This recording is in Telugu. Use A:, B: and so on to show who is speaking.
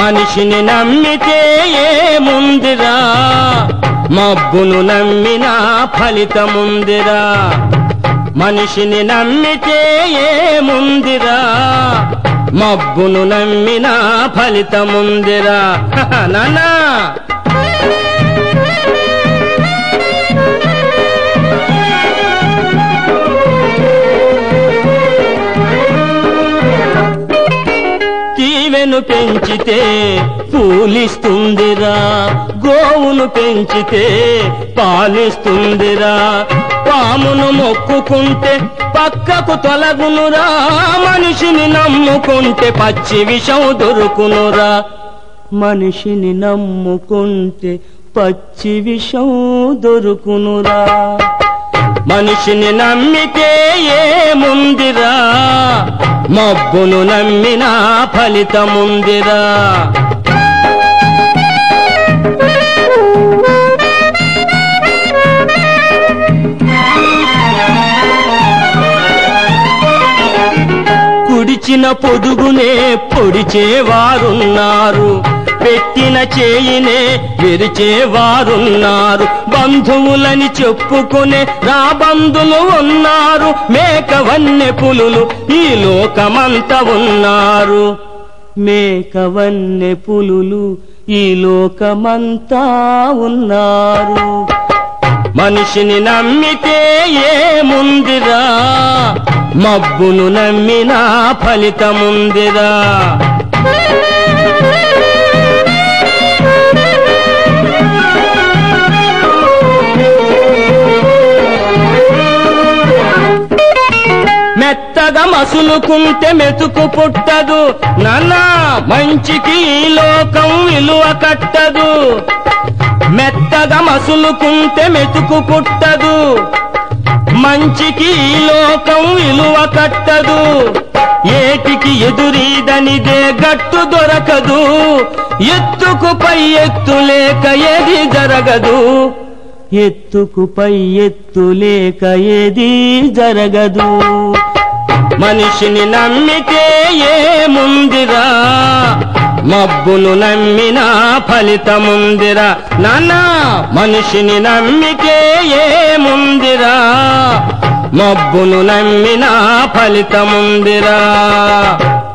A: మనిషిని నమ్మితే ఏముందిరా మబ్బును నమ్మినా ఫలితముందిరా మనిషిని నమ్మితే ఏముందిరా మబ్బును నమ్మినా ఫలితముందిరా హహ, నాన్నా తీవెను పెంచితే పూలిస్తుందిరా గోవును పెంచితే పాలిస్తుందిరా పామును మొక్కుకుంటే పక్కకు తొలగునురా మనిషిని నమ్ముకుంటే పచ్చి విషం దొరుకునురా మనిషిని నమ్ముకుంటే పచ్చి విషం దొరుకునురా మనిషిని నమ్మితే ఏముందిరా మబ్బును నమ్మినా ఫలితముందిరా కుడిచిన పొదుగునే పొడిచేవారున్నారు పెట్టిన చేయినే విరిచేవారున్నారు బంధువులని చెప్పుకునే రాబంధులు ఉన్నారు మేకవన్నె పులులు ఈ లోకమంతా ఉన్నారు మేకవన్నె పులులు ఈ లోకమంతా ఉన్నారు మనిషిని నమ్మితే ఏముందిరా మబ్బును నమ్మినా ఫలితముందిరా మెత్తగా మసులుకుంటే మెతుకు పుట్టదు నాన్న మంచికి ఈ లోకం విలువ కట్టదు మెత్తగా మసులుకుంటే మెతుకు పుట్టదు మంచికి ఈ లోకం విలువ కట్టదు ఏటికి ఎదురీదనిదే గట్టు దొరకదు ఎత్తుకు పై ఎత్తు లేక ఏది జరగదు ఎత్తుకు పై ఎత్తు లేక ఏది జరగదు మనిషిని నమ్మితే ఏముందిరా మబ్బును నమ్మినా ఫలితముందిరా నాన్న మనిషిని నమ్మితే ఏముందిరా మబ్బును నమ్మినా ఫలితముందిరా